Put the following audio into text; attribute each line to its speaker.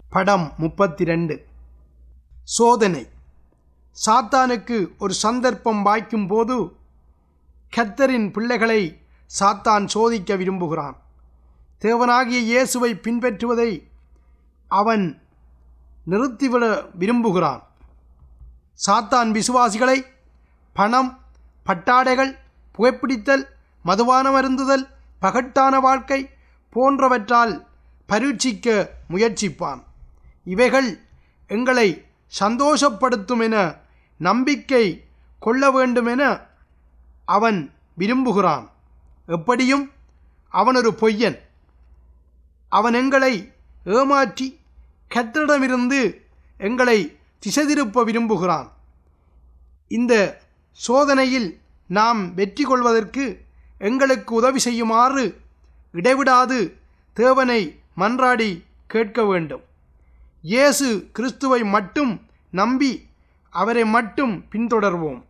Speaker 1: படம் முப்பத்தி ரெண்டு சோதனை சாத்தானுக்கு ஒரு சந்தர்ப்பம் வாய்க்கும் போது கர்த்தரின் பிள்ளைகளை சாத்தான் சோதிக்க விரும்புகிறான் தேவனாகிய இயேசுவை பின்பற்றுவதை அவன் நிறுத்திவிட விரும்புகிறான் சாத்தான் விசுவாசிகளை பணம் பட்டாடைகள் புகைப்பிடித்தல் மதுபானம் அருந்துதல் பகட்டான வாழ்க்கை போன்றவற்றால் பரீட்சிக்க முயற்சிப்பான் இவைகள் எங்களை சந்தோஷப்படுத்தும் என நம்பிக்கை கொள்ள வேண்டுமென அவன் விரும்புகிறான் எப்படியும் அவன் ஒரு பொய்யன் அவன் எங்களை ஏமாற்றி கத்தரிடமிருந்து எங்களை திசைதிருப்ப விரும்புகிறான் இந்த சோதனையில் நாம் வெற்றி கொள்வதற்கு எங்களுக்கு உதவி செய்யுமாறு இடைவிடாது தேவனை மன்றாடி கேட்க வேண்டும் இயேசு கிறிஸ்துவை மட்டும் நம்பி அவரை மட்டும் பின்தொடர்வோம்